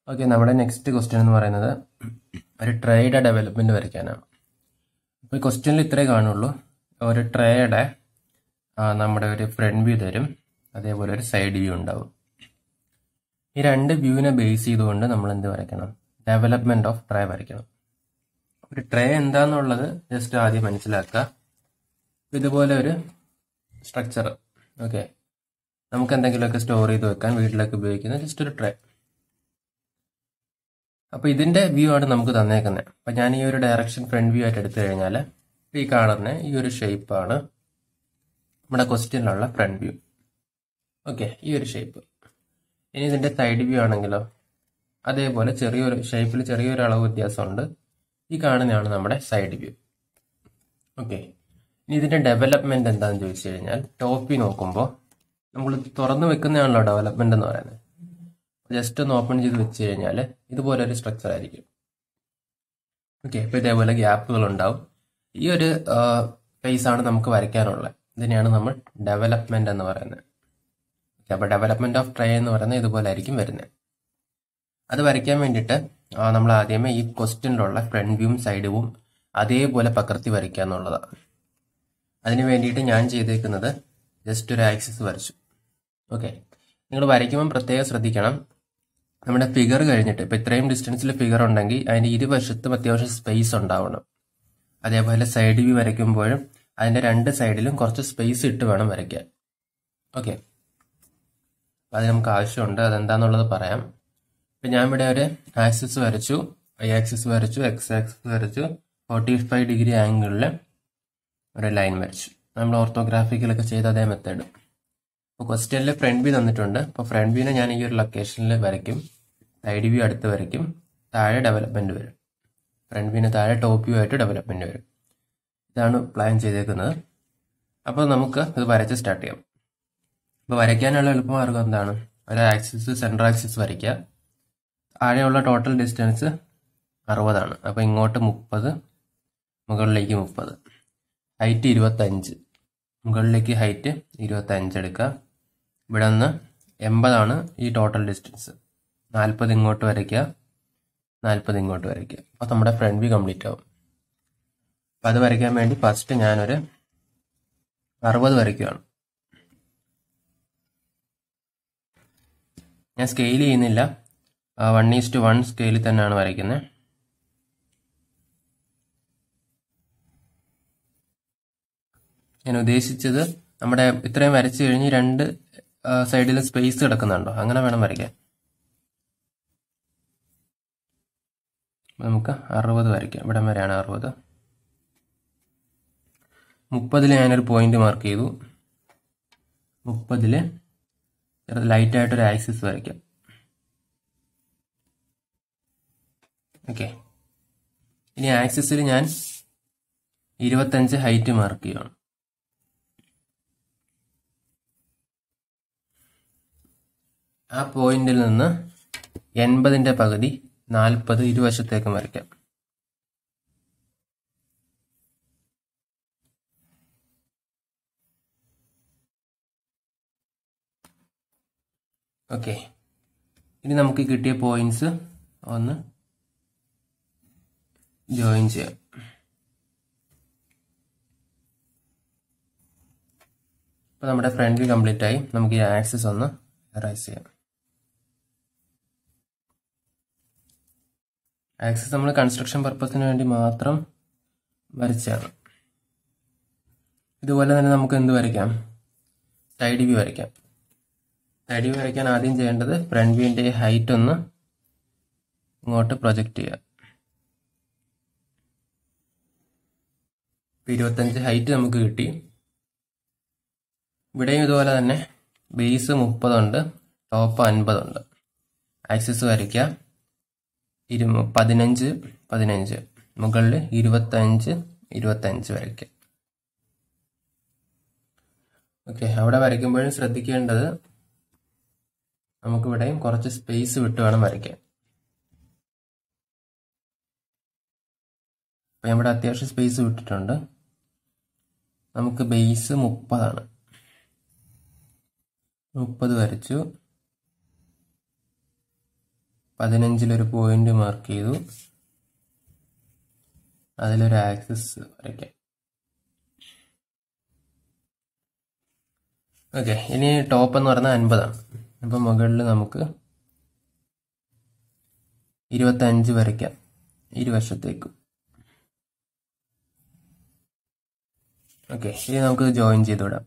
okay നമ്മുടെ next question എന്ന് പറയുന്നത് ഒരു ട്രേയുടെ ഡെവലപ്മെന്റ് വരയ്ക്കാനാണ് അപ്പോൾ ഈ ക്വസ്റ്റ്യനിൽ ഇത്രേ കാണുള്ളൂ ഒരു ട്രേയുടെ നമ്മുടെ ഒരു ഫ്രണ്ട് വ്യൂ തരും അതേപോലെ ഒരു സൈഡ് വ്യൂ ഉണ്ടാവും ഈ രണ്ട് വ്യൂവിനെ ബേസ് ചെയ്തുകൊണ്ട് നമ്മൾ എന്ത് വരയ്ക്കണം ഡെവലപ്മെന്റ് ഓഫ് ട്രേ വരയ്ക്കണം ഒരു ട്രേ എന്താന്നുള്ളത് ജസ്റ്റ് ആദ്യം മനസ്സിലാക്കുക ഇതുപോലെ ഒരു സ്ട്രക്ചർ ഓക്കെ നമുക്ക് എന്തെങ്കിലുമൊക്കെ സ്റ്റോർ ചെയ്ത് വെക്കാൻ വീട്ടിലൊക്കെ ഉപയോഗിക്കുന്ന ജസ്റ്റ് ഒരു ട്രേ അപ്പൊ ഇതിന്റെ വ്യൂ ആണ് നമുക്ക് തന്നേക്കുന്നത് അപ്പൊ ഞാൻ ഈ ഒരു ഡയറക്ഷൻ ഫ്രണ്ട് വ്യൂ ആയിട്ട് എടുത്തു കഴിഞ്ഞാൽ ഈ കാണുന്ന ഈ ഒരു ഷേപ്പ് ആണ് നമ്മുടെ ക്വസ്റ്റ്യനിലുള്ള ഫ്രണ്ട് വ്യൂ ഓക്കെ ഈ ഒരു ഷേപ്പ് ഇനി ഇതിന്റെ സൈഡ് വ്യൂ ആണെങ്കിലോ അതേപോലെ ചെറിയൊരു ഷേപ്പിൽ ചെറിയൊരു അളവ് വ്യത്യാസമുണ്ട് ഈ കാണുന്നതാണ് നമ്മുടെ സൈഡ് വ്യൂ ഓക്കെ ഇനി ഇതിന്റെ ഡെവലപ്മെന്റ് എന്താണെന്ന് ചോദിച്ചു കഴിഞ്ഞാൽ ടോപ്പിൽ നോക്കുമ്പോൾ നമ്മൾ തുറന്നു വെക്കുന്നതാണല്ലോ ഡെവലപ്മെന്റ് എന്ന് പറയുന്നത് ജസ്റ്റ് ഒന്ന് ഓപ്പൺ ചെയ്ത് വെച്ച് കഴിഞ്ഞാൽ ഇതുപോലെ ഒരു സ്ട്രക്ചർ ആയിരിക്കും ഓക്കെ ഇപ്പൊ ഇതേപോലെ ഗ്യാപ്പുകൾ ഉണ്ടാവും ഈ ഒരു ഫേസ് ആണ് നമുക്ക് വരയ്ക്കാനുള്ളത് ഇതിനെയാണ് നമ്മൾ ഡെവലപ്മെന്റ് എന്ന് പറയുന്നത് ഓക്കെ അപ്പൊ ഡെവലപ്മെന്റ് ഓഫ് ട്രേ എന്ന് പറയുന്നത് ഇതുപോലെ ആയിരിക്കും വരുന്നത് അത് വരയ്ക്കാൻ വേണ്ടിയിട്ട് നമ്മൾ ആദ്യമേ ഈ ക്വസ്റ്റ്യനിലുള്ള ഫ്രണ്ട് വ്യൂവും സൈഡ് വ്യൂവും അതേപോലെ പകർത്തി വരയ്ക്കുക എന്നുള്ളതാണ് അതിന് വേണ്ടിയിട്ട് ഞാൻ ചെയ്തേക്കുന്നത് ജസ്റ്റ് ഒരു ആക്സിസ് വരച്ചു ഓക്കെ നിങ്ങൾ വരയ്ക്കുമ്പോൾ പ്രത്യേകം ശ്രദ്ധിക്കണം നമ്മുടെ ഫിഗർ കഴിഞ്ഞിട്ട് ഇപ്പൊ ഇത്രയും ഡിസ്റ്റൻസിൽ ഫിഗർ ഉണ്ടെങ്കിൽ അതിന്റെ ഇരുവശത്തും അത്യാവശ്യം സ്പേസ് ഉണ്ടാവണം അതേപോലെ സൈഡ് വ്യൂ വരയ്ക്കുമ്പോഴും അതിന്റെ രണ്ട് സൈഡിലും കുറച്ച് സ്പേസ് ഇട്ട് വേണം വരയ്ക്കാൻ ഓക്കെ അത് നമുക്ക് ആവശ്യമുണ്ട് അതെന്താന്നുള്ളത് പറയാം ഇപ്പൊ ഞാൻ ഇവിടെ ഒരു ആക്സിസ് വരച്ചു ഐ ആക്സിസ് വരച്ചു എക്സ് ആക്സിസ് വരച്ചു ഫോർട്ടി ഫൈവ് ഡിഗ്രി ആംഗിളിൽ ഒരു ലൈൻ വരച്ചു നമ്മൾ ഓർത്തോഗ്രാഫിക്കലൊക്കെ ചെയ്ത അതേ മെത്തേഡ് ഇപ്പോൾ ക്വസ്റ്റ്യനിൽ ഫ്രണ്ട് വ്യൂ തന്നിട്ടുണ്ട് അപ്പോൾ ഫ്രണ്ട് വ്യൂവിനെ ഞാൻ ഈ ഒരു ലൊക്കേഷനിൽ വരയ്ക്കും സൈഡ് വ്യൂ അടുത്ത് വരയ്ക്കും താഴെ ഡെവലപ്മെന്റ് വരും ഫ്രണ്ട് വ്യൂവിന് താഴെ ടോപ്പ് വ്യൂ ആയിട്ട് ഡെവലപ്മെന്റ് വരും ഇതാണ് പ്ലാൻ ചെയ്തേക്കുന്നത് അപ്പോൾ നമുക്ക് ഇത് വരച്ച് സ്റ്റാർട്ട് ചെയ്യാം അപ്പോൾ വരയ്ക്കാനുള്ള എളുപ്പമാർഗം എന്താണ് ഒരു ആക്സിസ് സെൻട്രൽ ആക്സിസ് വരയ്ക്കുക താഴെയുള്ള ടോട്ടൽ ഡിസ്റ്റൻസ് അറുപതാണ് അപ്പോൾ ഇങ്ങോട്ട് മുപ്പത് മുകളിലേക്ക് മുപ്പത് ഹൈറ്റ് ഇരുപത്തഞ്ച് മുകളിലേക്ക് ഹൈറ്റ് ഇരുപത്തഞ്ച് എടുക്കുക ഇവിടെ നിന്ന് എൺപതാണ് ഈ ടോട്ടൽ ഡിസ്റ്റൻസ് നാൽപ്പത് ഇങ്ങോട്ട് വരയ്ക്കുക നാൽപ്പത് ഇങ്ങോട്ട് വരയ്ക്കുക അപ്പോൾ നമ്മുടെ ഫ്രണ്ട് വ്യൂ കംപ്ലീറ്റ് ആവും അപ്പം അത് വരയ്ക്കാൻ വേണ്ടി ഫസ്റ്റ് ഞാനൊരു അറുപത് വരയ്ക്കുകയാണ് ഞാൻ സ്കെയിൽ ചെയ്യുന്നില്ല വൺ ഈസ്റ്റ് വൺ സ്കെയിലിൽ തന്നെയാണ് വരയ്ക്കുന്നത് ഞാൻ ഉദ്ദേശിച്ചത് നമ്മുടെ ഇത്രയും വരച്ചു കഴിഞ്ഞ് രണ്ട് സൈഡിലും സ്പേസ് കിടക്കുന്നുണ്ടോ അങ്ങനെ വേണം വരയ്ക്കാൻ നമുക്ക് അറുപത് വരയ്ക്കാം ഇവിടം വരെയാണ് അറുപത് മുപ്പതിൽ ഞാനൊരു പോയിന്റ് മാർക്ക് ചെയ്തു മുപ്പതില് ലൈറ്റായിട്ടൊരു ആക്സിസ് വരയ്ക്കാം ഓക്കെ ഇനി ആക്സിസിൽ ഞാൻ ഇരുപത്തഞ്ച് ഹൈറ്റ് മാർക്ക് ചെയ്യുകയാണ് ആ പോയിന്റിൽ നിന്ന് എൺപതിന്റെ പകുതി നാൽപ്പത് ഇരുവശത്തേക്കും വരയ്ക്കാം ഓക്കെ ഇനി നമുക്ക് കിട്ടിയ പോയിന്റ്സ് ഒന്ന് ജോയിൻ ചെയ്യാം ഇപ്പൊ നമ്മുടെ ഫ്രണ്ട് വ്യൂ കംപ്ലീറ്റ് ആയി നമുക്ക് ഈ ആക്സസ് ഒന്ന് റൈസ് ചെയ്യാം ആക്സസ് നമ്മൾ കൺസ്ട്രക്ഷൻ പർപ്പസിന് വേണ്ടി മാത്രം വരച്ചാണ് ഇതുപോലെ തന്നെ നമുക്ക് എന്ത് വരയ്ക്കാം സൈഡ് വ്യൂ വരയ്ക്കാം സൈഡ് വ്യൂ വരയ്ക്കാൻ ആദ്യം ചെയ്യേണ്ടത് ഫ്രണ്ട് വ്യൂവിന്റെ ഹൈറ്റ് ഒന്ന് ഇങ്ങോട്ട് പ്രൊജക്റ്റ് ചെയ്യുക ഇരുപത്തഞ്ച് ഹൈറ്റ് നമുക്ക് കിട്ടി ഇവിടെയും ഇതുപോലെ തന്നെ ബേസ് മുപ്പതുണ്ട് ടോപ്പ് അൻപതുണ്ട് ആക്സിസ് വരയ്ക്കുക ഇരു പതിനഞ്ച് പതിനഞ്ച് മുകളിൽ ഇരുപത്തഞ്ച് ഇരുപത്തഞ്ച് വരയ്ക്കുക ഓക്കെ അവിടെ വരയ്ക്കുമ്പോഴും ശ്രദ്ധിക്കേണ്ടത് നമുക്കിവിടെയും കുറച്ച് സ്പേസ് വിട്ട് വേണം വരയ്ക്കാൻ അപ്പം ഇവിടെ അത്യാവശ്യം സ്പേസ് വിട്ടിട്ടുണ്ട് നമുക്ക് ബേസ് മുപ്പതാണ് മുപ്പത് വരച്ചു പതിനഞ്ചിലൊരു പോയിന്റ് മാർക്ക് ചെയ്തു അതിലൊരു ആക്സിസ് വരയ്ക്കാം ഓക്കെ ഇനി ടോപ്പ് എന്ന് പറയുന്നത് അൻപതാണ് അപ്പം മുകളിൽ നമുക്ക് ഇരുപത്തഞ്ച് വരയ്ക്കാം ഇരുവശത്തേക്കും ഓക്കെ ഇനി നമുക്ക് ജോയിൻ ചെയ്ത് വിടാം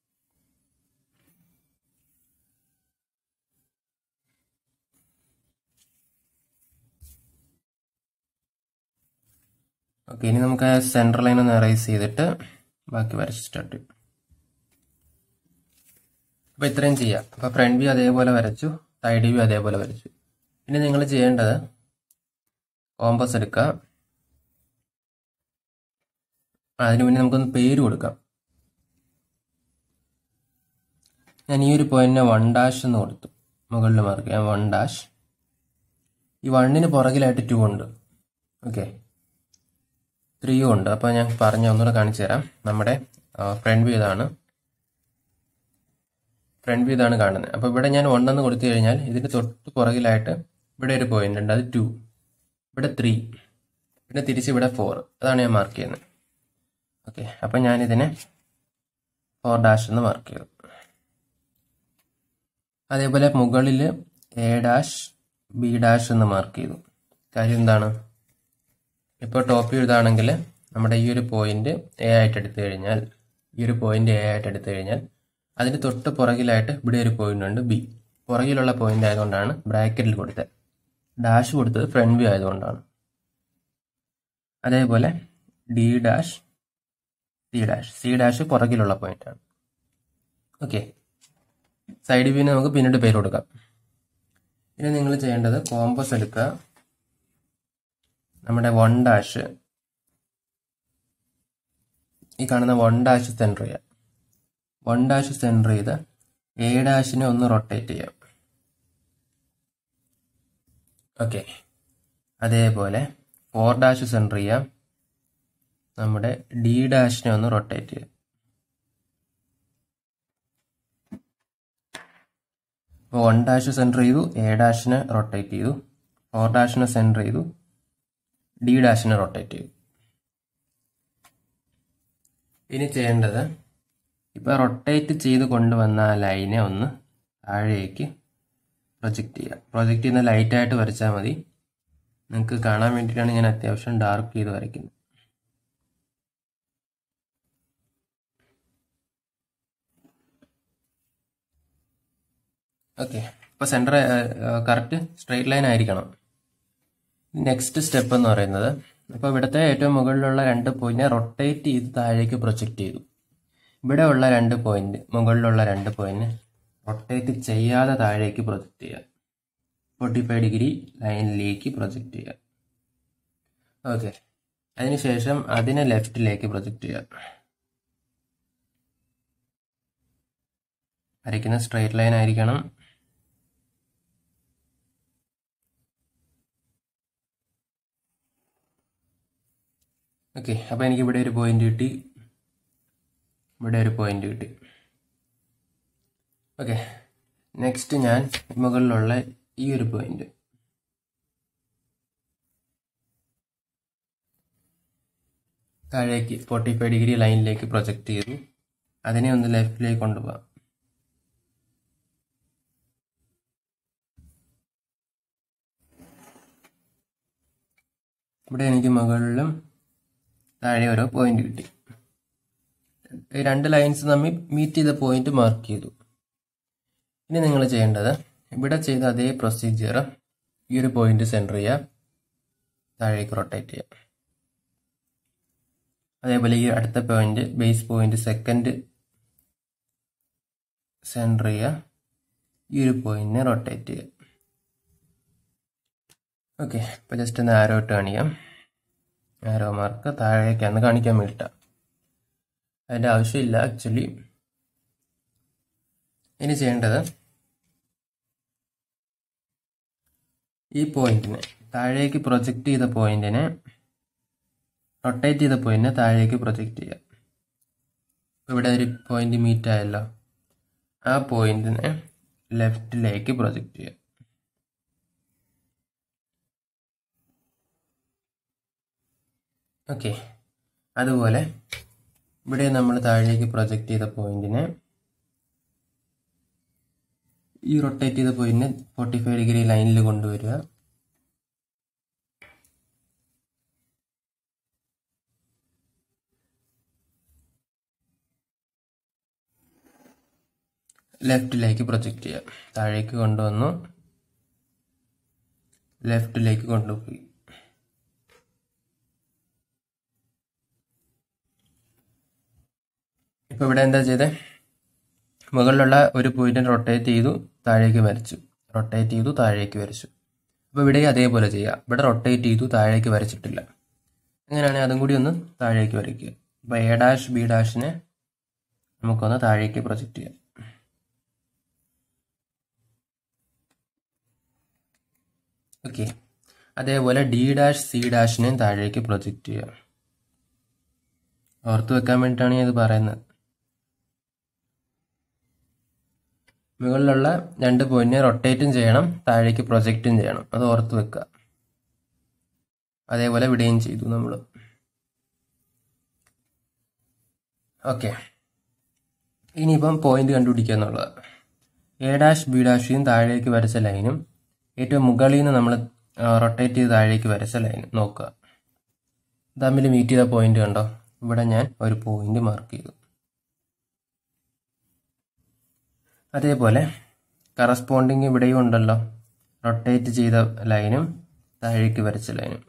ഓക്കെ ഇനി നമുക്ക് സെൻറ്റർ ലൈൻ ഒന്ന് അറൈസ് ചെയ്തിട്ട് ബാക്കി വരച്ച് സ്റ്റാർട്ട് ചെയ്യും അപ്പോൾ ഇത്രയും ചെയ്യാം അപ്പോൾ ഫ്രണ്ട് വ്യൂ അതേപോലെ വരച്ചു സൈഡ് വ്യൂ അതേപോലെ വരച്ചു ഇനി നിങ്ങൾ ചെയ്യേണ്ടത് കോമ്പസ് എടുക്കുക അതിനു മുന്നേ നമുക്കൊന്ന് പേര് കൊടുക്കാം ഞാൻ ഈ ഒരു പോയിന്റിനെ വൺ ഡാഷ് എന്ന് കൊടുത്തു മുകളിൽ മാർക്ക് ചെയ്യാം വൺ ഡാഷ് ഈ വണ്ണിന് പുറകിലായിട്ട് ടു ഉണ്ട് ഓക്കെ ത്രീയും ഉണ്ട് അപ്പോൾ ഞാൻ പറഞ്ഞ ഒന്നുകൂടെ കാണിച്ചു തരാം നമ്മുടെ ഫ്രണ്ട് വ്യൂ ഇതാണ് ഫ്രണ്ട് വ്യൂ ഇതാണ് കാണുന്നത് അപ്പോൾ ഇവിടെ ഞാൻ ഒന്നെന്ന് കൊടുത്തു കഴിഞ്ഞാൽ ഇതിന് തൊട്ട് പുറകിലായിട്ട് ഇവിടെ ഒരു പോയിന്റ് ഉണ്ട് അത് ടു ഇവിടെ ത്രീ പിന്നെ തിരിച്ച് ഇവിടെ ഫോർ അതാണ് ഞാൻ മാർക്ക് ചെയ്യുന്നത് ഓക്കെ അപ്പം ഞാനിതിനെ ഫോർ ഡാഷ് എന്ന് മാർക്ക് ചെയ്തു അതേപോലെ മുകളിൽ എ ഡാഷ് ബി ഡാഷ് എന്ന് മാർക്ക് ചെയ്തു കാര്യം എന്താണ് ഇപ്പോൾ ടോപ്പ് ഇതാണെങ്കിൽ നമ്മുടെ ഈ ഒരു പോയിന്റ് എ ആയിട്ട് എടുത്തു കഴിഞ്ഞാൽ ഈ ഒരു പോയിന്റ് എ ആയിട്ട് എടുത്തു കഴിഞ്ഞാൽ അതിന് തൊട്ട് പുറകിലായിട്ട് ഇവിടെ ഒരു പോയിന്റ് ഉണ്ട് ബി പുറകിലുള്ള പോയിന്റ് ആയതുകൊണ്ടാണ് ബ്രാക്കറ്റിൽ കൊടുത്തത് ഡാഷ് കൊടുത്തത് ഫ്രണ്ട് വ്യൂ ആയതുകൊണ്ടാണ് അതേപോലെ D dash C dash C dash പുറകിലുള്ള പോയിന്റ് ആണ് ഓക്കെ സൈഡ് വ്യൂവിന് നമുക്ക് പിന്നീട് പേര് കൊടുക്കാം ഇനി നിങ്ങൾ ചെയ്യേണ്ടത് കോമ്പസ് എടുക്കുക നമ്മുടെ വൺ ഡാഷ് ഈ കാണുന്ന വൺ ഡാഷ് സെൻറ്റർ ചെയ്യാം വൺ ഡാഷ് സെൻറ്റർ ചെയ്ത് എ ഡാഷിനെ ഒന്ന് റൊട്ടേറ്റ് ചെയ്യാം ഓക്കെ അതേപോലെ ഫോർ ഡാഷ് സെൻറ്റർ ചെയ്യാം നമ്മുടെ ഡി ഡാഷിനെ ഒന്ന് റൊട്ടേറ്റ് ചെയ്യാം അപ്പോൾ വൺ ഡാഷ് സെൻറ്റർ ചെയ്തു എ ഡാഷിനെ റൊട്ടേറ്റ് ചെയ്തു ഫോർ ഡാഷിനെ സെൻറ്റർ ചെയ്തു ഡി ഡാഷിനെ റൊട്ടേറ്റ് ചെയ്തു ഇനി ചെയ്യേണ്ടത് ഇപ്പോൾ റൊട്ടേറ്റ് ചെയ്ത് കൊണ്ടുവന്ന ആ ലൈനെ ഒന്ന് താഴേക്ക് പ്രൊജക്റ്റ് ചെയ്യുക പ്രൊജക്റ്റ് ചെയ്യുന്ന ലൈറ്റായിട്ട് വരച്ചാൽ മതി നിങ്ങൾക്ക് കാണാൻ വേണ്ടിയിട്ടാണ് ഞാൻ അത്യാവശ്യം ഡാർക്ക് ചെയ്ത് വരയ്ക്കുന്നത് ഓക്കെ ഇപ്പോൾ സെൻറ്റർ കറക്റ്റ് സ്ട്രെയിറ്റ് ലൈൻ ആയിരിക്കണം നെക്സ്റ്റ് സ്റ്റെപ്പ് എന്ന് പറയുന്നത് അപ്പോൾ ഇവിടുത്തെ ഏറ്റവും മുകളിലുള്ള രണ്ട് പോയിന്റിനെ റൊട്ടേറ്റ് ചെയ്ത് താഴേക്ക് പ്രൊജക്റ്റ് ചെയ്തു ഇവിടെ ഉള്ള രണ്ട് പോയിന്റ് മുകളിലുള്ള രണ്ട് പോയിന്റ് റൊട്ടേറ്റ് ചെയ്യാതെ താഴേക്ക് പ്രൊജക്റ്റ് ചെയ്യുക ഫോർട്ടി ഫൈവ് ഡിഗ്രി ലൈനിലേക്ക് പ്രൊജക്റ്റ് ചെയ്യുക ഓക്കെ അതിനുശേഷം അതിനെ ലെഫ്റ്റിലേക്ക് പ്രൊജക്റ്റ് ചെയ്യുക വരയ്ക്കുന്ന സ്ട്രെയിറ്റ് ലൈൻ ആയിരിക്കണം ഓക്കെ അപ്പോൾ എനിക്ക് ഇവിടെ ഒരു പോയിന്റ് കിട്ടി ഇവിടെ ഒരു പോയിന്റ് കിട്ടി ഓക്കെ നെക്സ്റ്റ് ഞാൻ മുകളിലുള്ള ഈ ഒരു പോയിന്റ് താഴേക്ക് ഫോർട്ടി ഫൈവ് ഡിഗ്രി ലൈനിലേക്ക് പ്രൊജക്റ്റ് ചെയ്തു അതിനെ ഒന്ന് ലെഫ്റ്റിലേക്ക് കൊണ്ടുപോകാം ഇവിടെ എനിക്ക് മുകളിലും താഴെ ഓരോ പോയിന്റ് കിട്ടി ഈ രണ്ട് ലൈൻസ് തമ്മിൽ മീറ്റ് ചെയ്ത പോയിന്റ് മാർക്ക് ചെയ്തു ഇനി നിങ്ങൾ ചെയ്യേണ്ടത് ഇവിടെ ചെയ്ത അതേ പ്രൊസീജിയർ ഈ ഒരു പോയിന്റ് സെൻറ്റർ ചെയ്യുക താഴേക്ക് റൊട്ടേറ്റ് ചെയ്യുക അതേപോലെ ഈ അടുത്ത point base point second centre ചെയ്യുക ഈ ഒരു പോയിന്റിനെ റൊട്ടേറ്റ് ചെയ്യുക ഓക്കെ ഇപ്പോൾ ജസ്റ്റ് ഒന്ന് ആരോ ഇട്ട് കാണിക്കാം ആരോ മാർക്ക് താഴേക്കാന്ന് കാണിക്കാൻ വേണ്ടിയിട്ടാണ് അതിൻ്റെ ആവശ്യമില്ല ആക്ച്വലി ഇനി ചെയ്യേണ്ടത് ഈ പോയിന്റിനെ താഴേക്ക് പ്രൊജക്റ്റ് ചെയ്ത പോയിന്റിനെ റൊട്ടേറ്റ് ചെയ്ത പോയിന്റിനെ താഴേക്ക് പ്രൊജക്റ്റ് ചെയ്യുക ഇവിടെ ഒരു പോയിന്റ് മീറ്റ് ആയല്ലോ ആ പോയിന്റിനെ ലെഫ്റ്റിലേക്ക് പ്രൊജക്റ്റ് ചെയ്യുക ഓക്കെ അതുപോലെ ഇവിടെ നമ്മൾ താഴേക്ക് പ്രൊജക്റ്റ് ചെയ്ത പോയിന്റിനെ ഈ റൊട്ടേറ്റ് ചെയ്ത പോയിന്റിനെ ഫോർട്ടി ഫൈവ് ഡിഗ്രി ലൈനിൽ കൊണ്ടുവരിക ലെഫ്റ്റിലേക്ക് പ്രൊജക്റ്റ് ചെയ്യുക താഴേക്ക് കൊണ്ടുവന്നു ലെഫ്റ്റിലേക്ക് കൊണ്ടുപോയി ഇപ്പൊ ഇവിടെ എന്താ ചെയ്തേ മുകളിലുള്ള ഒരു പോയിന്റ് റൊട്ടേറ്റ് ചെയ്തു താഴേക്ക് വരച്ചു റൊട്ടേറ്റ് ചെയ്തു താഴേക്ക് വരച്ചു അപ്പോൾ ഇവിടെ അതേപോലെ ചെയ്യുക ഇവിടെ റൊട്ടേറ്റ് ചെയ്തു താഴേക്ക് വരച്ചിട്ടില്ല അങ്ങനെയാണെങ്കിൽ അതും കൂടി ഒന്ന് താഴേക്ക് വരയ്ക്കുക അപ്പോൾ എ ഡാഷ് ബി ഡാഷിനെ നമുക്കൊന്ന് താഴേക്ക് പ്രൊജക്റ്റ് ചെയ്യാം ഓക്കെ അതേപോലെ ഡി ഡാഷ് സി ഡാഷിനെയും താഴേക്ക് പ്രൊജക്റ്റ് ചെയ്യുക ഓർത്ത് വെക്കാൻ വേണ്ടിയിട്ടാണ് ഞാൻ ഇത് പറയുന്നത് മുകളിലുള്ള രണ്ട് പോയിന്റിനെ റൊട്ടേറ്റും ചെയ്യണം താഴേക്ക് പ്രൊജക്റ്റും ചെയ്യണം അത് ഓർത്ത് വെക്കുക അതേപോലെ ഇവിടെയും ചെയ്തു നമ്മൾ ഓക്കെ ഇനിയിപ്പം പോയിന്റ് കണ്ടുപിടിക്കുക എന്നുള്ളത് എ ഡാഷ് ബി ഡാഷിയും താഴേക്ക് വരച്ച ലൈനും ഏറ്റവും മുകളിൽ നിന്ന് നമ്മൾ റൊട്ടേറ്റ് ചെയ്ത് താഴേക്ക് വരച്ച ലൈൻ നോക്കുക തമ്മിൽ മീറ്റ് ചെയ്ത പോയിന്റ് കണ്ടോ ഇവിടെ ഞാൻ ഒരു പോയിന്റ് മാർക്ക് ചെയ്തു അതേപോലെ കറസ്പോണ്ടിങ് ഇവിടെയും ഉണ്ടല്ലോ റൊട്ടേറ്റ് ചെയ്ത ലൈനും താഴേക്ക് വരച്ച ലൈനും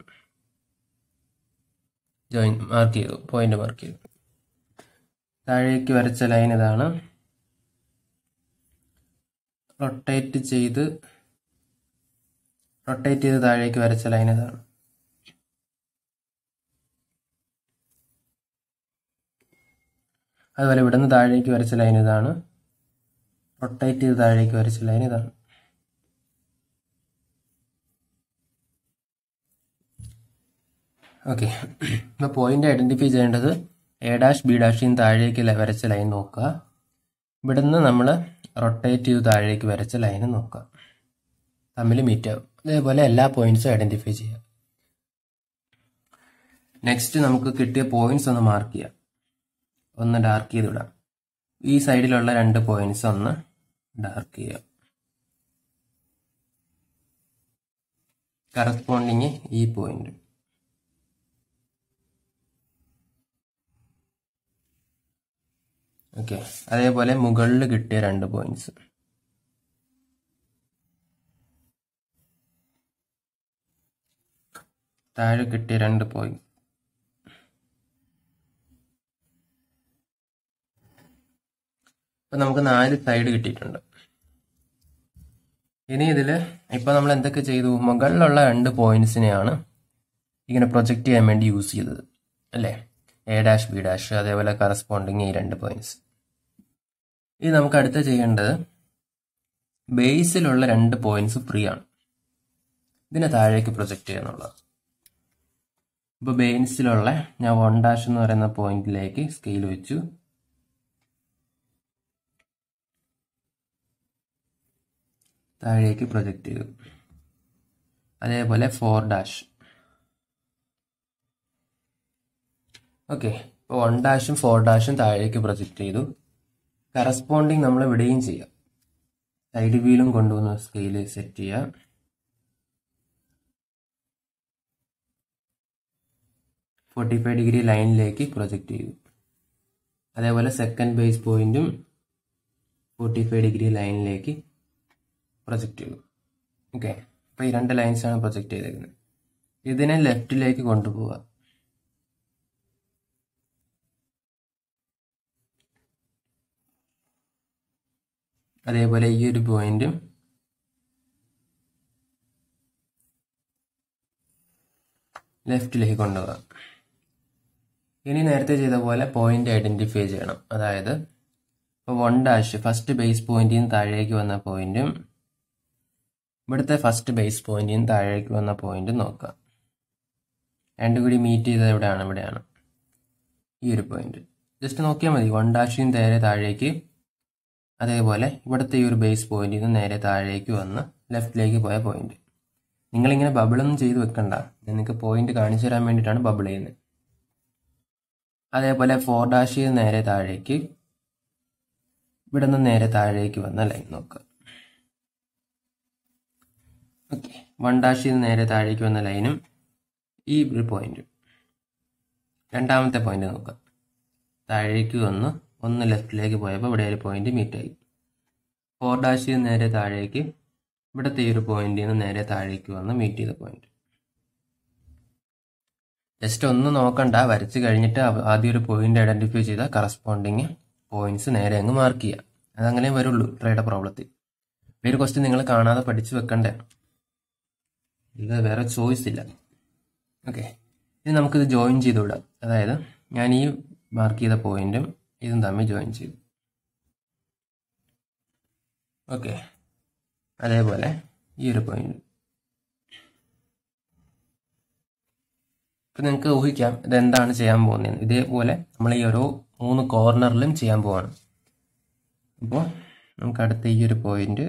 ജോയിൻ മാർക്ക് ചെയ്തു പോയിന്റ് മാർക്ക് ചെയ്തു താഴേക്ക് വരച്ച ലൈൻ ഇതാണ് റൊട്ടേറ്റ് ചെയ്ത് റൊട്ടേറ്റ് ചെയ്ത് താഴേക്ക് വരച്ച ലൈൻ ഇതാണ് അതുപോലെ ഇവിടുന്ന് താഴേക്ക് വരച്ച ലൈൻ ഇതാണ് റൊട്ടേറ്റ് ചെയ്ത് താഴേക്ക് വരച്ച ലൈൻ ഇതാണ് ഓക്കെ ഇപ്പോൾ പോയിന്റ് ഐഡന്റിഫൈ ചെയ്യേണ്ടത് എ ഡാഷ് ബി ഡാഷിന് താഴേക്ക് വരച്ച ലൈൻ നോക്കുക ഇവിടുന്ന് നമ്മൾ റൊട്ടേറ്റ് ചെയ്ത് താഴേക്ക് വരച്ച ലൈൻ നോക്കുക തമ്മിൽ മീറ്റ് ആവും അതേപോലെ എല്ലാ പോയിന്റ്സും ഐഡന്റിഫൈ ചെയ്യുക നെക്സ്റ്റ് നമുക്ക് കിട്ടിയ പോയിന്റ്സ് ഒന്ന് മാർക്ക് ചെയ്യാം ഒന്ന് ഡാർക്ക് ചെയ്ത് വിടാം ഈ സൈഡിലുള്ള രണ്ട് പോയിന്റ്സ് ഒന്ന് ഡാർക്ക് ചെയ്യാം കറസ്പോണ്ടിങ് ഈ പോയിന്റ് ഓക്കെ അതേപോലെ മുകളിൽ കിട്ടിയ രണ്ട് പോയിന്റ്സ് താഴെ കിട്ടിയ രണ്ട് പോയിന്റ് ഇപ്പൊ നമുക്ക് നാല് സൈഡ് കിട്ടിയിട്ടുണ്ട് ഇനി ഇതിൽ ഇപ്പൊ നമ്മൾ എന്തൊക്കെ ചെയ്തു മുകളിലുള്ള രണ്ട് പോയിന്റ്സിനെയാണ് ഇങ്ങനെ പ്രൊജക്റ്റ് ചെയ്യാൻ വേണ്ടി യൂസ് ചെയ്തത് അല്ലേ എ ഡാഷ് ബി ഡാഷ് അതേപോലെ കറസ്പോണ്ടിങ് ഈ രണ്ട് പോയിന്റ്സ് ഇനി നമുക്ക് അടുത്ത ചെയ്യേണ്ടത് ബേസിലുള്ള രണ്ട് പോയിന്റ്സ് ഫ്രീ ആണ് ഇതിനെ താഴേക്ക് പ്രൊജക്റ്റ് ചെയ്യാന്നുള്ളത് ഇപ്പോൾ ബേസിലുള്ള ഞാൻ വൺ ഡാഷ് എന്ന് പറയുന്ന പോയിന്റിലേക്ക് സ്കെയിൽ വെച്ചു താഴേക്ക് പ്രൊജക്റ്റ് ചെയ്തു അതേപോലെ ഫോർ ഡാഷ് ഓക്കെ ഇപ്പോൾ വൺ ഡാഷും ഫോർ ഡാഷും താഴേക്ക് പ്രൊജക്റ്റ് ചെയ്തു കറസ്പോണ്ടിങ് നമ്മൾ ഇവിടെയും ചെയ്യാം സൈഡ് വീലും കൊണ്ടുവന്ന് സ്കെയിൽ സെറ്റ് ചെയ്യാം ഫോർട്ടി ഫൈവ് ഡിഗ്രി ലൈനിലേക്ക് പ്രൊജക്റ്റ് ചെയ്തു അതേപോലെ സെക്കൻഡ് ബേസ് പോയിന്റും ഫോർട്ടി ഫൈവ് ഡിഗ്രി ലൈനിലേക്ക് പ്രൊജക്റ്റ് ചെയ്തു ഓക്കെ അപ്പോൾ ഈ രണ്ട് ലൈൻസ് ആണ് പ്രൊജക്റ്റ് ചെയ്തേക്കുന്നത് ഇതിനെ ലെഫ്റ്റിലേക്ക് കൊണ്ടുപോവുക അതേപോലെ ഈ ഒരു പോയിന്റും ലെഫ്റ്റിലേക്ക് കൊണ്ടുപോകാം ഇനി നേരത്തെ ചെയ്ത പോലെ പോയിന്റ് ഐഡന്റിഫൈ ചെയ്യണം അതായത് ഇപ്പോൾ വൺ ഡാഷ് ഫസ്റ്റ് ബേസ് പോയിന്റിൽ നിന്ന് താഴേക്ക് വന്ന പോയിന്റും ഇവിടുത്തെ ഫസ്റ്റ് ബേസ് പോയിന്റിൽ നിന്ന് താഴേക്ക് വന്ന പോയിന്റും നോക്കുക രണ്ടും കൂടി മീറ്റ് ചെയ്തത് എവിടെയാണ് ഇവിടെയാണ് ഈ ഒരു പോയിന്റ് ജസ്റ്റ് നോക്കിയാൽ മതി വൺ ഡാഷിൽ നിന്ന് നേരെ താഴേക്ക് അതേപോലെ ഇവിടുത്തെ ഈ ഒരു ബേസ് പോയിന്റിൽ നിന്ന് നേരെ താഴേക്ക് വന്ന് ലെഫ്റ്റിലേക്ക് പോയ പോയിന്റ് നിങ്ങളിങ്ങനെ ബബിളൊന്നും ചെയ്ത് വെക്കണ്ട നിങ്ങൾക്ക് പോയിന്റ് കാണിച്ചു തരാൻ വേണ്ടിയിട്ടാണ് ബബിൾ ചെയ്യുന്നത് അതേപോലെ ഫോർ ഡാഷിൽ നിന്ന് നേരെ താഴേക്ക് ഇവിടെ നിന്ന് നേരെ താഴേക്ക് വന്ന ലൈൻ നോക്കുക ഓക്കെ വൺ ഡാഷിൽ നിന്ന് നേരെ താഴേക്ക് വന്ന ലൈനും ഈ ഒരു പോയിന്റും രണ്ടാമത്തെ പോയിന്റ് നോക്കുക താഴേക്ക് വന്ന് ഒന്ന് ലെഫ്റ്റിലേക്ക് പോയപ്പോൾ ഇവിടെ ഒരു പോയിന്റ് മീറ്റ് ആയി ഫോർ ഡാഷിൽ നിന്ന് നേരെ താഴേക്ക് ഇവിടുത്തെ ഈ ഒരു പോയിന്റിൽ നിന്ന് നേരെ താഴേക്ക് വന്ന് മീറ്റ് ചെയ്ത പോയിന്റ് ജസ്റ്റ് ഒന്ന് നോക്കണ്ട വരച്ച് കഴിഞ്ഞിട്ട് അവ- ആദ്യം ഒരു പോയിന്റ് ഐഡന്റിഫൈ ചെയ്ത കറസ്പോണ്ടിങ് പോയിന്റ്സ് നേരെ അങ്ങ് മാർക്ക് ചെയ്യുക അതങ്ങനെ വരുള്ളൂ ട്രേയുടെ പ്രോബ്ലത്തിൽ ഈ ഒരു ക്വസ്റ്റ്യൻ നിങ്ങൾ കാണാതെ പഠിച്ചു വെക്കണ്ടേ ഇത് വേറെ ചോയ്സ് ഇല്ല ഓക്കെ ഇനി നമുക്കിത് ജോയിൻ ചെയ്ത് വിടാം അതായത് ഞാൻ ഈ മാർക്ക് ചെയ്ത പോയിന്റും ഇതും തമ്മിൽ ജോയിൻ ചെയ്തു ഓക്കെ അതേപോലെ ഈ ഒരു പോയിന്റ് ഇപ്പം നിങ്ങൾക്ക് ഊഹിക്കാം ഇതെന്താണ് ചെയ്യാൻ പോകുന്നത് ഇതേപോലെ നമ്മൾ ഈ ഓരോ മൂന്ന് കോർണറിലും ചെയ്യാൻ പോവാണ് അപ്പോൾ നമുക്ക് അടുത്ത ഈ ഒരു പോയിന്റ്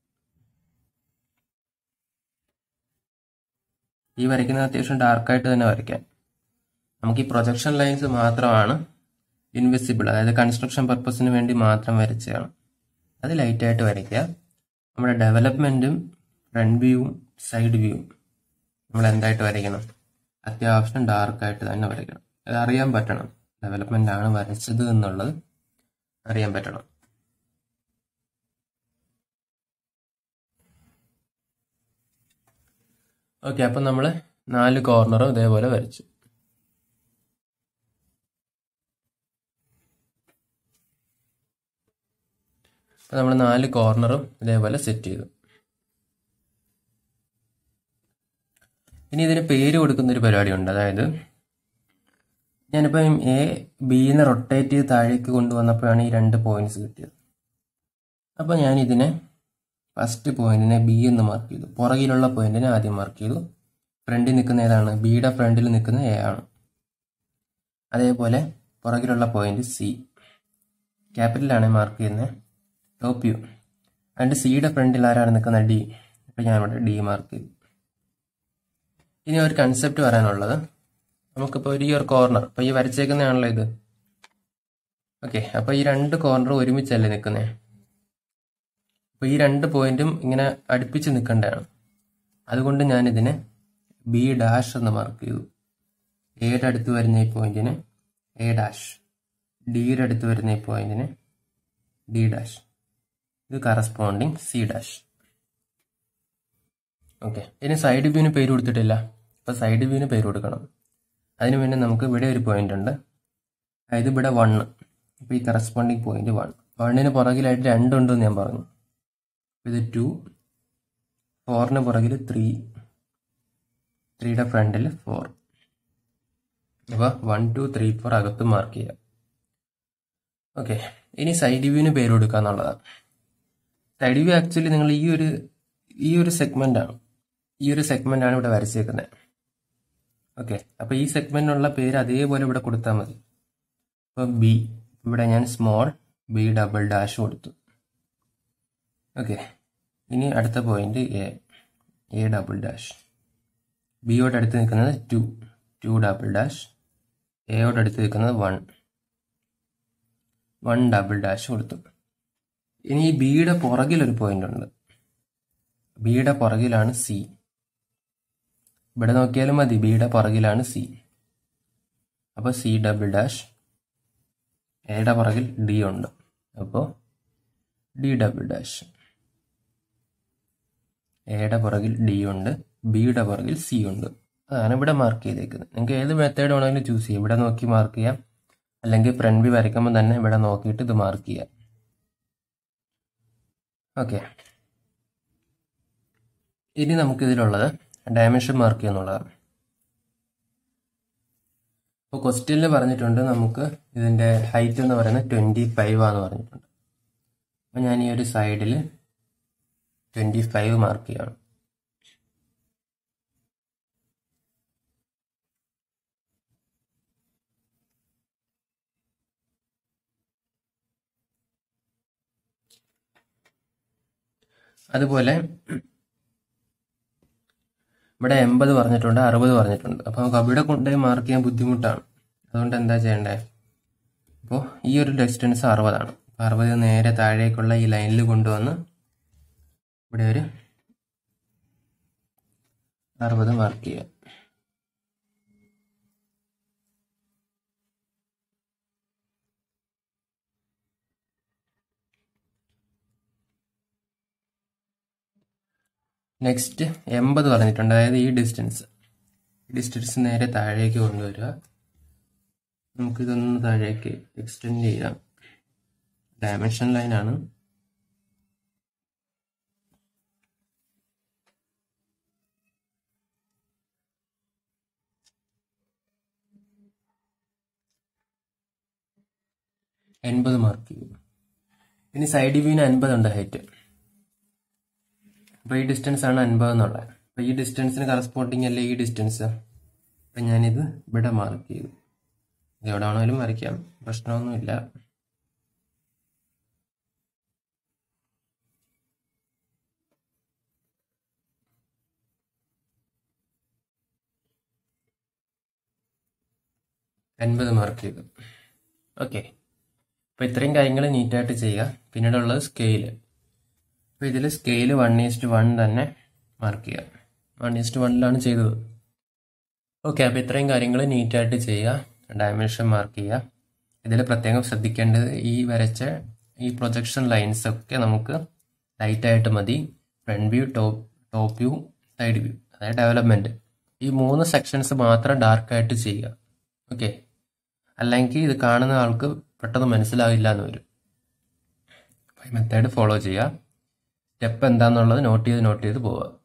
ഈ വരയ്ക്കുന്നത് അത്യാവശ്യം ഡാർക്കായിട്ട് തന്നെ വരയ്ക്കാം നമുക്ക് ഈ പ്രൊജക്ഷൻ ലൈൻസ് മാത്രമാണ് ഇൻവിസിബിൾ അതായത് കൺസ്ട്രക്ഷൻ പർപ്പസിന് വേണ്ടി മാത്രം വരച്ചതാണ് അത് ലൈറ്റായിട്ട് വരയ്ക്കുക നമ്മുടെ ഡെവലപ്മെൻറ്റും ഫ്രണ്ട് വ്യൂവും സൈഡ് വ്യൂവും നമ്മൾ എന്തായിട്ട് വരയ്ക്കണം അത്യാവശ്യം ഡാർക്കായിട്ട് തന്നെ വരയ്ക്കണം അത് അറിയാൻ പറ്റണം ഡെവലപ്മെൻ്റ് ആണ് വരച്ചത് എന്നുള്ളത് അറിയാൻ പറ്റണം ഓക്കെ അപ്പം നമ്മൾ നാല് കോർണറും ഇതേപോലെ വരച്ചു അപ്പം നമ്മൾ നാല് കോർണറും ഇതേപോലെ സെറ്റ് ചെയ്തു ഇനി ഇതിന് പേര് കൊടുക്കുന്ന ഒരു പരിപാടിയുണ്ട് അതായത് ഞാനിപ്പം എ ബിന്ന് റൊട്ടേറ്റ് ചെയ്ത് താഴേക്ക് കൊണ്ടുവന്നപ്പോഴാണ് ഈ രണ്ട് പോയിന്റ്സ് കിട്ടിയത് അപ്പോൾ ഞാൻ ഇതിനെ ഫസ്റ്റ് പോയിന്റിനെ ബി എന്ന് മാർക്ക് ചെയ്തു പുറകിലുള്ള പോയിന്റിനെ ആദ്യം മാർക്ക് ചെയ്തു ഫ്രണ്ടിൽ നിൽക്കുന്ന ഏതാണ് ബിയുടെ ഫ്രണ്ടിൽ നിൽക്കുന്ന എ ആണ് അതേപോലെ പുറകിലുള്ള പോയിന്റ് സി ക്യാപിറ്റലാണ് മാർക്ക് ചെയ്യുന്നത് ടോപ്പ് യു അതിൻ്റെ സിയുടെ ഫ്രണ്ടിൽ ആരാണ് നിൽക്കുന്നത് ഡി അപ്പോൾ ഞാൻ ഇവിടെ ഡി മാർക്ക് ചെയ്തു ഇനി ഒരു കൺസെപ്റ്റ് പറയാനുള്ളത് നമുക്കിപ്പോൾ ഒരു ഈ ഒരു കോർണർ ഇപ്പോൾ ഈ വരച്ചേക്കുന്നതാണല്ലോ ഇത് ഓക്കെ അപ്പോൾ ഈ രണ്ട് കോർണർ ഒരുമിച്ചല്ലേ നിൽക്കുന്നത് അപ്പോൾ ഈ രണ്ട് പോയിന്റും ഇങ്ങനെ അടുപ്പിച്ച് നിൽക്കേണ്ടതാണ് അതുകൊണ്ട് ഞാൻ ഇതിനെ ബി ഡാഷ് എന്ന് മാർക്ക് ചെയ്തു എയുടെ അടുത്ത് വരുന്ന ഈ പോയിന്റിന് എ ഡാഷ് ഡിയുടെ അടുത്ത് വരുന്ന ഈ പോയിന്റിന് ഡി ഡാഷ് ഇത് കറസ്പോണ്ടിങ് സി ഡാഷ് ഓക്കെ ഇനി സൈഡ് വ്യൂവിന് പേര് കൊടുത്തിട്ടില്ല അപ്പോൾ സൈഡ് വ്യൂവിന് പേര് കൊടുക്കണം അതിന് വേണ്ടി നമുക്ക് ഇവിടെ ഒരു പോയിന്റ് ഉണ്ട് അതായത് ഇവിടെ വണ്ണ് അപ്പോൾ ഈ കറസ്പോണ്ടിങ് പോയിന്റ് വൺ വണ്ണിന് പുറകിലായിട്ട് രണ്ടുണ്ടെന്ന് ഞാൻ പറഞ്ഞു ഇത് ടു ഫോറിന് പുറകിൽ ത്രീ ത്രീയുടെ ഫ്രണ്ടിൽ ഫോർ അപ്പോൾ വൺ ടു ത്രീ ഫോർ അകത്ത് മാർക്ക് ചെയ്യാം ഓക്കെ ഇനി സൈഡ് വ്യൂവിന് പേര് കൊടുക്കുക എന്നുള്ളതാണ് സൈഡ് വ്യൂ ആക്ച്വലി നിങ്ങൾ ഈ ഒരു ഈ ഒരു സെഗ്മെന്റ് ആണ് ഈ ഒരു സെഗ്മെന്റ് ആണ് ഇവിടെ വരച്ചേക്കുന്നത് ഓക്കെ അപ്പൊ ഈ സെഗ്മെന്റിനുള്ള പേര് അതേപോലെ ഇവിടെ കൊടുത്താൽ മതി ഇപ്പൊ ബി ഇവിടെ ഞാൻ സ്മോൾ ബി ഡബിൾ ഡാഷ് കൊടുത്തു ഓക്കെ ഇനി അടുത്ത point A A double dash ബിയോട് അടുത്ത് നിൽക്കുന്നത് ടു ടു ഡബിൾ ഡാഷ് എയോട് അടുത്ത് നിൽക്കുന്നത് വൺ വൺ ഡബിൾ ഡാഷ് കൊടുത്തു ഇനി ഈ ബിയുടെ പുറകിൽ ഒരു പോയിന്റ് ഉണ്ട് ബിയുടെ പുറകിലാണ് സി ഇവിടെ നോക്കിയാലും മതി ബിയുടെ പുറകിലാണ് സി അപ്പോൾ സി ഡബിൾ ഡാഷ് എയുടെ പുറകിൽ ഡി ഉണ്ട് അപ്പോൾ ഡി ഡബിൾ ഡാഷ് എയുടെ പുറകിൽ ഡി ഉണ്ട് ബിയുടെ പുറകിൽ സി ഉണ്ട് അതാണ് ഇവിടെ മാർക്ക് ചെയ്തേക്കുന്നത് നിങ്ങൾക്ക് ഏത് മെത്തേഡ് വേണമെങ്കിലും ചൂസ് ചെയ്യാം ഇവിടെ നോക്കി മാർക്ക് ചെയ്യാം അല്ലെങ്കിൽ ഫ്രണ്ട് വ്യൂ വരയ്ക്കുമ്പോൾ തന്നെ ഇവിടെ നോക്കിയിട്ട് ഇത് മാർക്ക് ചെയ്യാം ഓക്കെ ഇനി നമുക്ക് ഇതിലുള്ളത് ഡയമെൻഷൻ മാർക്ക് ചെയ്യുന്നുള്ളതാണ് ഇപ്പോൾ ക്വസ്റ്റ്യനിൽ പറഞ്ഞിട്ടുണ്ട് നമുക്ക് ഇതിൻ്റെ ഹൈറ്റ് എന്ന് പറയുന്നത് ട്വൻറ്റി ഫൈവ് ആണെന്ന് പറഞ്ഞിട്ടുണ്ട് അപ്പോൾ ഞാൻ ഈ ഒരു സൈഡിൽ ട്വൻറ്റി ഫൈവ് മാർക്ക് ചെയ്യണം അതുപോലെ ഇവിടെ എൺപത് പറഞ്ഞിട്ടുണ്ട് അറുപത് പറഞ്ഞിട്ടുണ്ട് അപ്പോൾ നമുക്ക് അവിടെ കൊണ്ടുപോയി മാർക്ക് ചെയ്യാൻ ബുദ്ധിമുട്ടാണ് അതുകൊണ്ട് എന്താ ചെയ്യേണ്ടത് അപ്പോൾ ഈ ഒരു ഡിസ്റ്റൻസ് അറുപതാണ് അപ്പോൾ അറുപത് നേരെ താഴേക്കുള്ള ഈ ലൈനിൽ കൊണ്ടുവന്ന് ഇവിടെ ഒരു അറുപത് മാർക്ക് ചെയ്യുക നെക്സ്റ്റ് എൺപത് പറഞ്ഞിട്ടുണ്ട് അതായത് ഈ ഡിസ്റ്റൻസ് ഈ ഡിസ്റ്റൻസ് നേരെ താഴേക്ക് കൊണ്ടുവരിക നമുക്കിതൊന്ന് താഴേക്ക് എക്സ്റ്റെൻഡ് ചെയ്യാം ഡയമെൻഷൻ ലൈനാണ് എൺപത് മാർക്ക് ചെയ്യും ഇനി സൈഡ് വ്യൂവിന് അൻപതുണ്ട് ഹൈറ്റ് അപ്പോൾ ഈ ഡിസ്റ്റൻസ് ആണ് അൻപത് എന്നുള്ളത് അപ്പോൾ ഈ ഡിസ്റ്റൻസിന് കറസ്പോണ്ടിങ് അല്ലേ ഈ ഡിസ്റ്റൻസ് അപ്പം ഞാനിത് ഇവിടെ മാർക്ക് ചെയ്തു ഇത് എവിടെ വേണമെങ്കിലും വരയ്ക്കാം പ്രശ്നമൊന്നുമില്ല അൻപത് മാർക്ക് ചെയ്തു ഓക്കെ അപ്പോൾ ഇത്രയും കാര്യങ്ങൾ നീറ്റായിട്ട് ചെയ്യുക പിന്നീടുള്ളത് സ്കെയില് അപ്പോൾ ഇതിൽ സ്കെയില് വൺ ഈസ്റ്റ് വൺ തന്നെ മാർക്ക് ചെയ്യുക വൺ ഈസ്റ്റ് വണ്ണിലാണ് ചെയ്തത് ഓക്കെ അപ്പോൾ ഇത്രയും കാര്യങ്ങൾ നീറ്റായിട്ട് ചെയ്യുക ഡയമെൻഷൻ മാർക്ക് ചെയ്യുക ഇതിൽ പ്രത്യേകം ശ്രദ്ധിക്കേണ്ടത് ഈ വരച്ച ഈ പ്രൊജക്ഷൻ ലൈൻസ് ഒക്കെ നമുക്ക് ലൈറ്റായിട്ട് മതി front view top top view side view അതായത് ഡെവലപ്മെൻറ്റ് ഈ മൂന്ന് സെക്ഷൻസ് മാത്രം ഡാർക്കായിട്ട് ചെയ്യുക ഓക്കെ അല്ലെങ്കിൽ ഇത് കാണുന്ന ആൾക്ക് പെട്ടെന്ന് മനസ്സിലാവില്ല എന്ന് വരും അപ്പോൾ ഈ മെത്തേഡ് ഫോളോ ചെയ്യുക സ്റ്റെപ്പ് എന്താണെന്നുള്ളത് നോട്ട് ചെയ്ത് നോട്ട് ചെയ്ത് പോവുക